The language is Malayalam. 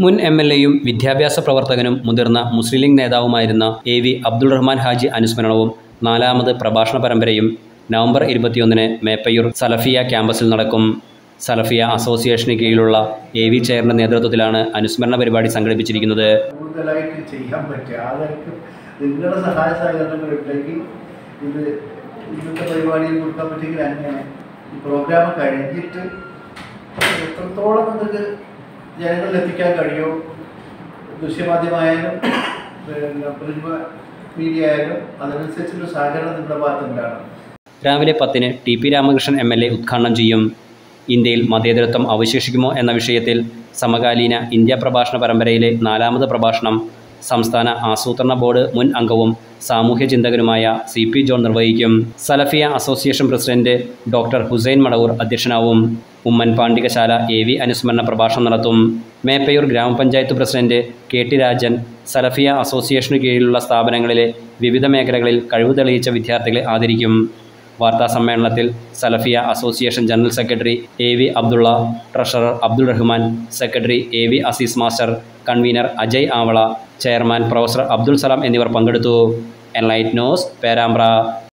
മുൻ എം എൽ എയും വിദ്യാഭ്യാസ പ്രവർത്തകനും മുതിർന്ന മുസ്ലിം ലീഗ് നേതാവുമായിരുന്ന എ വി അബ്ദുൾ റഹ്മാൻ ഹാജി അനുസ്മരണവും നാലാമത് പ്രഭാഷണ പരമ്പരയും നവംബർ ഇരുപത്തിയൊന്നിന് മേപ്പയൂർ സലഫിയ ക്യാമ്പസിൽ നടക്കും സലഫിയ അസോസിയേഷന് കീഴിലുള്ള എ വി ചെയറിന്റെ നേതൃത്വത്തിലാണ് അനുസ്മരണ പരിപാടി സംഘടിപ്പിച്ചിരിക്കുന്നത് കൂടുതലായിട്ട് ചെയ്യാൻ പറ്റുക ആളുകൾക്ക് നിങ്ങളുടെ സഹായ സഹകരണങ്ങൾ ഉണ്ടെങ്കിൽ ഇത് ഇന്നത്തെ പരിപാടിയിൽ കൊടുക്കാൻ പറ്റുമെങ്കിൽ അങ്ങനെ ഈ പ്രോഗ്രാം കഴിഞ്ഞിട്ട് എത്രത്തോളം നിങ്ങൾക്ക് ജനങ്ങളിൽ എത്തിക്കാൻ കഴിയുമോ ദൃശ്യമാധ്യമമായാലും പിന്നെ പ്രിന്റ് മീഡിയ ആയാലും അതിനനുസരിച്ചുള്ള സഹകരണം നിങ്ങളുടെ ഭാഗത്തുണ്ടാകണം രാവിലെ പത്തിന് T P Ramakrishnan M L A ഉദ്ഘാടനം ചെയ്യും ഇന്ത്യയിൽ മതേതരത്വം അവശേഷിക്കുമോ എന്ന വിഷയത്തിൽ സമകാലീന ഇന്ത്യ പ്രഭാഷണ പരമ്പരയിലെ നാലാമത് പ്രഭാഷണം സംസ്ഥാന ആസൂത്രണ ബോർഡ് മുൻ അംഗവും സാമൂഹ്യ ചിന്തകനുമായ സി പി ജോൺ നിർവഹിക്കും Salafiya association president doctor Hussain Madavoor അധ്യക്ഷനാവും ഉമ്മൻ പാണ്ഡികശാല എ വി അനുസ്മരണ പ്രഭാഷണം നടത്തും മേപ്പയൂർ ഗ്രാമപഞ്ചായത്ത് president K T Rajan Salafiya അസോസിയേഷനു കീഴിലുള്ള സ്ഥാപനങ്ങളിലെ വിവിധ മേഖലകളിൽ കഴിവ് തെളിയിച്ച വിദ്യാർത്ഥികളെ ആദരിക്കും വാർത്താ സമ്മേളനത്തിൽ Salafiya association general secretary A V Abdulla treasurer Abdul Rahman secretary A V Azeez master convener Ajay Avala chairman professor Abdul Salam എന്നിവർ പങ്കെടുത്തു എൻലൈറ്റ് ന്യൂസ് പേരാമ്പ്ര